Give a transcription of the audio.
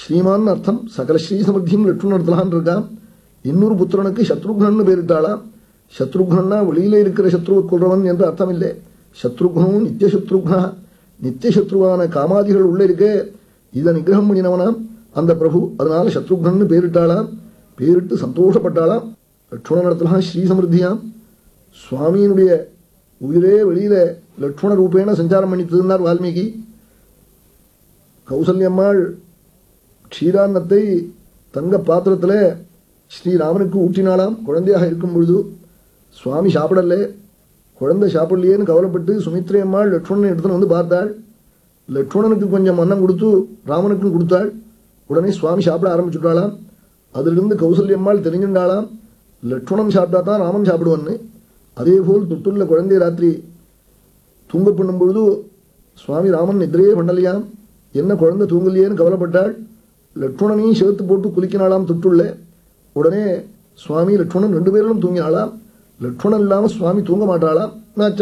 ஸ்ரீமான் அர்த்தம் சகல ஸ்ரீ சமர்த்தியும் லட்சுமணன் நடத்தலான் இருக்கான் இன்னொரு புத்திரனுக்கு சத்ருக்னன்னு பேரிட்டாளாம் சத்ருக்னா வெளியில இருக்கிற சத்ருவை கொள்றவன் என்று அர்த்தம் இல்லை சத்ருக்னும் நித்திய சத்ருக்னா நித்திய சத்ருவான காமாதிகள் உள்ள இருக்கே இதை நிகிரகம் பண்ணினவனாம் அந்த பிரபு அதனால சத்ருக்னன்னு பேரிட்டாளாம் பேரிட்டு சந்தோஷப்பட்டாளாம் லட்சுமண நடத்தலாம் ஸ்ரீ சமிருத்தியாம் சுவாமியினுடைய உயிரே வெளியில லட்சுமண ரூபேண சஞ்சாரம் பண்ணிட்டு வால்மீகி கௌசல்யம்மாள் க்ஷீரான்னத்தை தங்க பாத்திரத்தில் ஸ்ரீராமனுக்கு ஊட்டினாலாம் குழந்தையாக இருக்கும் பொழுது சுவாமி சாப்பிடல குழந்தை சாப்பிடலையேன்னு கவலைப்பட்டு சுமித்ரை அம்மாள் லட்சுமணன் எடுத்துன்னு வந்து பார்த்தாள் லட்சுமணனுக்கு கொஞ்சம் அன்னம் கொடுத்து ராமனுக்கும் கொடுத்தாள் உடனே சுவாமி சாப்பிட ஆரம்பிச்சுட்டாளாம் அதிலிருந்து கௌசல்யம்மாள் தெரிஞ்சுட்டாளாம் லட்சுமணன் சாப்பிட்டா தான் ராமன் சாப்பிடுவான்னு அதே போல் தொட்டுள்ள குழந்தை ராத்திரி தூங்க பண்ணும் பொழுது சுவாமி ராமன் நிதிரையே பண்ணலையாம் என்ன குழந்தை தூங்கலையேன்னு கவலைப்பட்டாள் லட்சுமணனையும் சேர்த்து போட்டு குளிக்கினாளாம் தொட்டுள்ள உடனே சுவாமி லட்சுமணன் ரெண்டு பேரும் தூங்கினாளாம் லட்சுமணன் இல்லாமல் சுவாமி தூங்க மாட்டாளாம் நான்